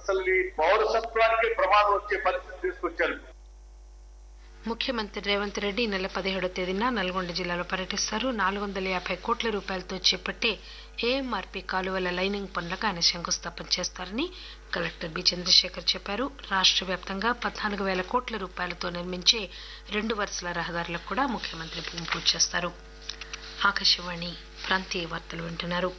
అసలు ఈ పౌరసత్వానికి ప్రమాదం వచ్చే పరిస్థితి తీసుకొచ్చారు ముఖ్యమంత్రి రేవంత్ రెడ్డి ఈ నెల పదిహేడో తేదీన నల్గొండ జిల్లాలో పర్యటిస్తారు నాలుగు వందల యాభై కోట్ల రూపాయలతో చేపట్టే ఏఎంఆర్పీ కాలువల లైనింగ్ పనులకు ఆయన శంకుస్థాపన చేస్తారని కలెక్టర్ బి చంద్రశేఖర్ చెప్పారు రాష్ట్ర వ్యాప్తంగా పద్నాలుగు వేల కోట్ల రూపాయలతో నిర్మించే రెండు వరుసల రహదారులకు కూడా ముఖ్యమంత్రి భూమి పూజ చేస్తారు ఆకాశవాణి ప్రాంతీయ వార్తలు వింటున్నారు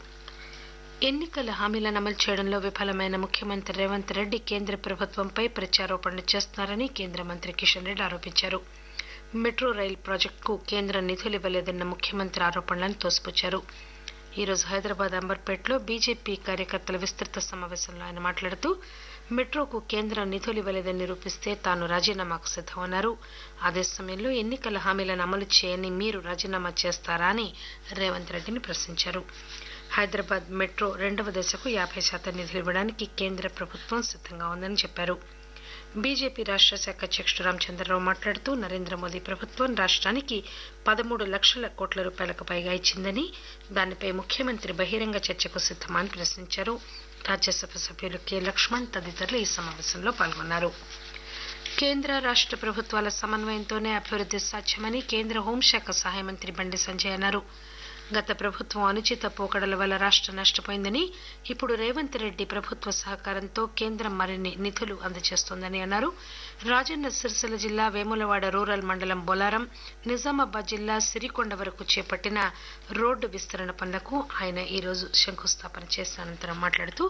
ఎన్నికల హామీలను అమలు చేయడంలో విఫలమైన ముఖ్యమంత్రి రేవంత్ రెడ్డి కేంద్ర ప్రభుత్వంపై ప్రత్యారోపణలు చేస్తున్నారని కేంద్ర మంత్రి కిషన్ రెడ్డి ఆరోపించారు మెట్రో రైల్ ప్రాజెక్టుకు కేంద్రం నిధులు ఇవ్వలేదన్న ముఖ్యమంత్రి ఆరోపణలను తోసిపుచ్చారు ఈ రోజు హైదరాబాద్ అంబర్పేటలో బీజేపీ కార్యకర్తల విస్తృత సమావేశంలో ఆయన మాట్లాడుతూ మెట్రోకు కేంద్రం నిధులు ఇవ్వలేదని నిరూపిస్తే తాను రాజీనామాకు సిద్దమన్నారు అదే సమయంలో ఎన్నికల హామీలను అమలు చేయని మీరు రాజీనామా చేస్తారా అని రేవంత్ రెడ్డిని ప్రశ్నించారు హైదరాబాద్ మెట్రో రెండవ దశకు యాభై శాతం నిధులు ఇవ్వడానికి కేంద్ర ప్రభుత్వం సిద్దంగా ఉందని చెప్పారు బీజేపీ రాష్ట్ర శాఖ అధ్యక్షుడు రామచంద్రరావు మాట్లాడుతూ నరేంద్ర మోదీ ప్రభుత్వం రాష్ట్రానికి పదమూడు లక్షల కోట్ల రూపాయలకు పైగా ఇచ్చిందని దానిపై ముఖ్యమంత్రి బహిరంగ చర్చకు సిద్దమా అని ప్రశ్నించారు రాజ్యసభ సభ్యులు కె లక్ష్మణ్ తదితరులు ఈ సమావేశంలో పాల్గొన్నారు కేంద్ర రాష్ట్ర ప్రభుత్వాల సమన్వయంతోనే అభివృద్ది సాధ్యమని కేంద్ర హోంశాఖ సహాయ మంత్రి బండి సంజయ్ అన్నారు గత ప్రభుత్వం అనుచిత పోకడల వల్ల రాష్ట్రం నష్టపోయిందని ఇప్పుడు రేవంత్ రెడ్డి ప్రభుత్వ సహకారంతో కేంద్రం మరిన్ని నిధులు అందజేస్తోందని అన్నారు రాజన్న సిరిసిల్ల జిల్లా వేములవాడ రూరల్ మండలం బొలారం నిజామాబాద్ జిల్లా సిరికొండ వరకు చేపట్టిన రోడ్డు విస్తరణ పనులకు ఆయన ఈరోజు శంకుస్థాపన చేసిన అనంతరం మాట్లాడుతూ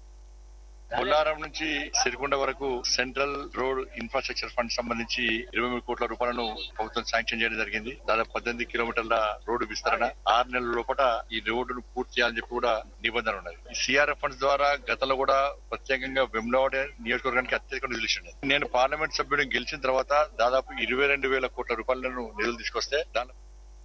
బొల్లారం నుంచి సిరికొండ వరకు సెంట్రల్ రోడ్ ఇన్ఫ్రాస్ట్రక్చర్ ఫండ్ సంబంధించి ఇరవై మూడు కోట్ల రూపాయలను ప్రభుత్వం శాంక్షన్ చేయడం జరిగింది దాదాపు పద్దెనిమిది కిలోమీటర్ల రోడ్డు విస్తరణ ఆరు నెలల లోపల ఈ రోడ్డును పూర్తి చేయాలని చెప్పి కూడా నిబంధన ఉన్నది ఈ సిఆర్ఎఫ్ ఫండ్స్ ద్వారా గతంలో కూడా ప్రత్యేకంగా వెమ్లవాడ నియోజకవర్గానికి అత్యధిక నిధులు ఇచ్చింది నేను పార్లమెంట్ సభ్యుడిని గెలిచిన తర్వాత దాదాపు ఇరవై రెండు వేల కోట్ల రూపాయలను నిధులు తీసుకొస్తే దాని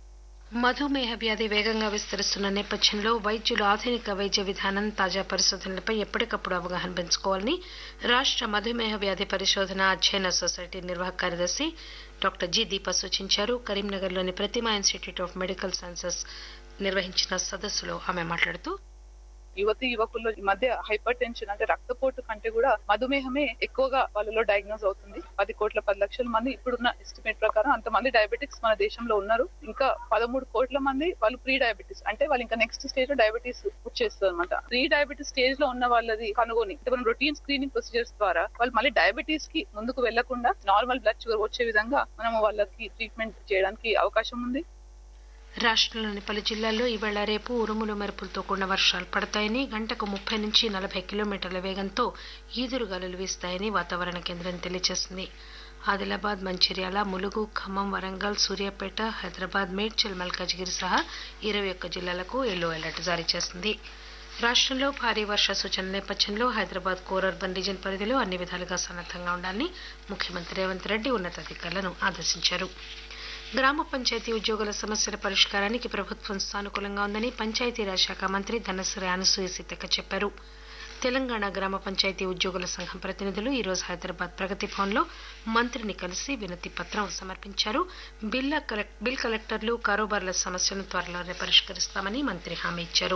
మధుమేహ వ్యాధి వేగంగా విస్తరిస్తున్న నేపథ్యంలో వైద్యులు ఆధునిక వైద్య విధానం తాజా పరిశోధనలపై ఎప్పటికప్పుడు అవగాహన పెంచుకోవాలని రాష్ట్ర మధుమేహ వ్యాధి పరిశోధన అధ్యయన సొసైటీ నిర్వాహక కార్యదర్శి డాక్టర్ జి దీప సూచించారు కరీంనగర్లోని Prathima institute of medical sciences నిర్వహించిన సదస్సులో ఆమె మాట్లాడుతూ యువతి యువకుల్లో ఈ మధ్య హైపర్ టెన్షన్ అంటే రక్తపోటు కంటే కూడా మధుమేహమే ఎక్కువగా వాళ్ళలో డయాగ్నోస్ అవుతుంది పది కోట్ల పది లక్షల మంది ఇప్పుడున్న ఎస్టిమేట్ ప్రకారం అంతమంది డయాబెటిక్స్ మన దేశంలో ఉన్నారు ఇంకా పదమూడు కోట్ల మంది వాళ్ళు ప్రీ డయాబెటీస్ అంటే వాళ్ళు ఇంకా నెక్స్ట్ స్టేజ్ లో డయాబెటీస్ వచ్చేస్తుంది అనమాట ప్రీ డయాబెటీస్ స్టేజ్ లో ఉన్న వాళ్ళది కనుగొని అంటే మనం రొటీన్ స్క్రీనింగ్ ప్రొసీజర్స్ ద్వారా వాళ్ళు మళ్ళీ డయాబెటీస్ కి ముందుకు వెళ్లకుండా నార్మల్ బ్లడ్ షుగర్ వచ్చే విధంగా మనం వాళ్ళకి ట్రీట్మెంట్ చేయడానికి అవకాశం ఉంది రాష్ట్రంలోని పలు జిల్లాల్లో ఈవేళ రేపు ఉరుములు మెరుపులతో కూడిన వర్షాలు పడతాయని గంటకు ముప్పై నుంచి నలభై కిలోమీటర్ల వేగంతో ఈదురుగాలులు వీస్తాయని వాతావరణ కేంద్రం తెలియజేసింది ఆదిలాబాద్ మంచిర్యాల ములుగు ఖమ్మం వరంగల్ సూర్యాపేట హైదరాబాద్ మేడ్చల్ మల్కాజ్గిరి సహా ఇరవై ఒక్క జిల్లాలకు ఎల్లో అలర్ట్ జారీ చేసింది రాష్ట్రంలో భారీ వర్ష సూచన నేపథ్యంలో హైదరాబాద్ కోర్ అర్బన్ రీజన్ పరిధిలో అన్ని విధాలుగా సన్నద్దంగా ఉండాలని ముఖ్యమంత్రి రేవంత్ రెడ్డి ఉన్నతాధికారులను ఆదేశించారు గ్రామ పంచాయతీ ఉద్యోగుల సమస్యల పరిష్కారానికి ప్రభుత్వం సానుకూలంగా ఉందని పంచాయతీరాజ్ శాఖ మంత్రి ధనశ్రీ అనసూయ సీతక్క చెప్పారు తెలంగాణ గ్రామ పంచాయతీ ఉద్యోగుల సంఘం ప్రతినిధులు ఈ రోజు హైదరాబాద్ ప్రగతి భవన్లో మంత్రిని కలిసి వినతి పత్రం సమర్పించారు బిల్ బిల్ కలెక్టర్లు కారోబార్ల సమస్యలను త్వరలోనే పరిష్కరిస్తామని మంత్రి హామీ ఇచ్చారు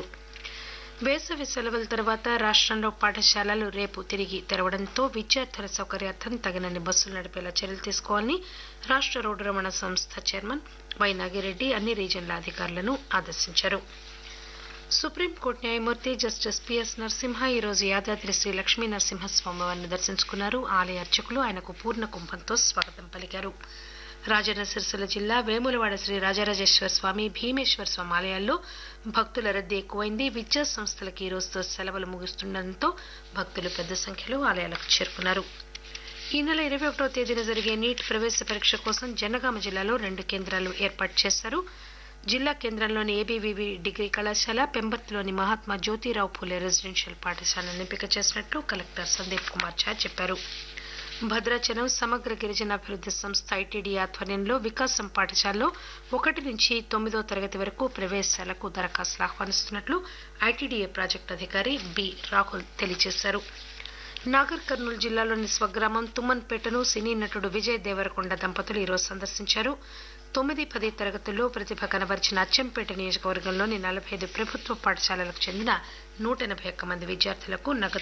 వేసవి సెలవుల తర్వాత రాష్ట్రంలో పాఠశాలలు రేపు తిరిగి తెరవడంతో విద్యార్థుల సౌకర్యార్థం తగినన్ని బస్సులు నడిపేలా చర్యలు తీసుకోవాలని రాష్ట్ర రోడ్డు రవాణా సంస్థ చైర్మన్ వై నాగిరెడ్డి అన్ని రీజన్ల అధికారులను ఆదేశించారు సుప్రీంకోర్టు న్యాయమూర్తి జస్టిస్ పిఎస్ నరసింహ ఈ రోజు యాదాద్రి శ్రీ లక్ష్మీ నరసింహస్వామి వారిని దర్శించుకున్నారు ఆలయ అర్చకులు ఆయనకు పూర్ణ కుంభంతో స్వాగతం పలికారు రాజన్న సిరిసిల్ల జిల్లా వేములవాడ శ్రీ రాజరాజేశ్వర స్వామి భీమేశ్వర స్వామి ఆలయాల్లో భక్తుల రద్దీ ఎక్కువైంది విద్యా సంస్థలకు ఈ రోజుతో సెలవులు ముగుస్తుండటంతో భక్తులు పెద్ద సంఖ్యలో ఆలయాలకు చేరుకున్నారు ఈ నెల ఇరవై ఒకటో తేదీన జరిగే నీట్ ప్రవేశ పరీక్ష కోసం జనగామ జిల్లాలో రెండు కేంద్రాలు ఏర్పాటు చేశారు జిల్లా కేంద్రంలోని ఏబీవీవీ డిగ్రీ కళాశాల పెంబర్తిలోని మహాత్మా జ్యోతిరావు పూలే రెసిడెన్షియల్ పాఠశాలను ఎంపిక చేసినట్లు కలెక్టర్ సందీప్ కుమార్ ఝా చెప్పారు భద్రాచలం సమగ్ర గిరిజనాభివృద్ది సంస్థ ఐటీడీ ఆధ్వర్యంలో వికాసం పాఠశాలలో ఒకటి నుంచి తొమ్మిదో తరగతి వరకు ప్రవేశాలకు దరఖాస్తులు ఆహ్వానిస్తున్నట్లు ఐటీడీఏ ప్రాజెక్టు అధికారి బి రాహుల్ తెలియజేశారు నాగర్ కర్నూలు జిల్లాలోని స్వగ్రామం తుమ్మన్పేటను సినీ నటుడు విజయ్ దేవరకొండ దంపతులు ఈరోజు సందర్శించారు తొమ్మిది పది తరగతుల్లో ప్రతిభ కనబరిచిన అచ్చంపేట నియోజకవర్గంలోని నలభై ఐదు ప్రభుత్వ పాఠశాలలకు చెందిన నూట ఎనభై ఒక్క మంది విద్యార్థులకు నగదు